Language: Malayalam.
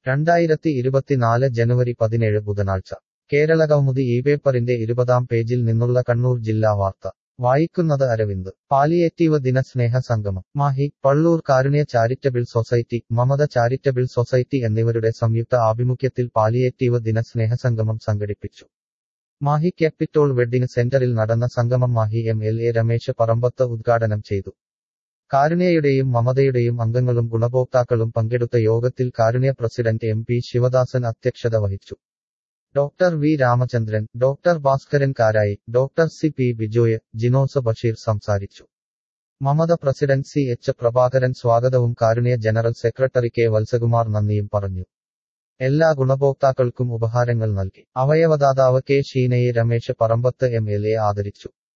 രണ്ടായിരത്തി ഇരുപത്തിനാല് ജനുവരി പതിനേഴ് ബുധനാഴ്ച കേരള കൗമുദി ഈ പേപ്പറിന്റെ ഇരുപതാം പേജിൽ നിന്നുള്ള കണ്ണൂർ ജില്ലാ വാർത്ത വായിക്കുന്നത് അരവിന്ദ് പാലിയേറ്റീവ് ദിന സ്നേഹ സംഗമം Mahe Pallur Karunya charitable society Mamata charitable society എന്നിവരുടെ സംയുക്ത ആഭിമുഖ്യത്തിൽ പാലിയേറ്റീവ് ദിന സ്നേഹസംഗമം സംഘടിപ്പിച്ചു മാഹി ക്യാപിറ്റോൾ വെഡ്ഡിംഗ് സെന്ററിൽ നടന്ന സംഗമം Mahe M L A Ramesh Parambath ഉദ്ഘാടനം ചെയ്തു കാരുണ്യയുടെയും മമതയുടെയും അംഗങ്ങളും ഗുണഭോക്താക്കളും പങ്കെടുത്ത യോഗത്തിൽ Karunya president M P Sivadasan അധ്യക്ഷത വഹിച്ചു doctor V Ramachandran doctor Bhaskaran Karayi doctor C P Bijoy Jinos Basheer സംസാരിച്ചു Mamata president C H Prabhakaran സ്വാഗതവും Karunya general secretary K Valsakumar നന്ദിയും പറഞ്ഞു എല്ലാ ഗുണഭോക്താക്കൾക്കും ഉപഹാരങ്ങൾ നൽകി അവയവദാതാവ് കെ ഷീനയെ Ramesh Parambath M L A ആദരിച്ചു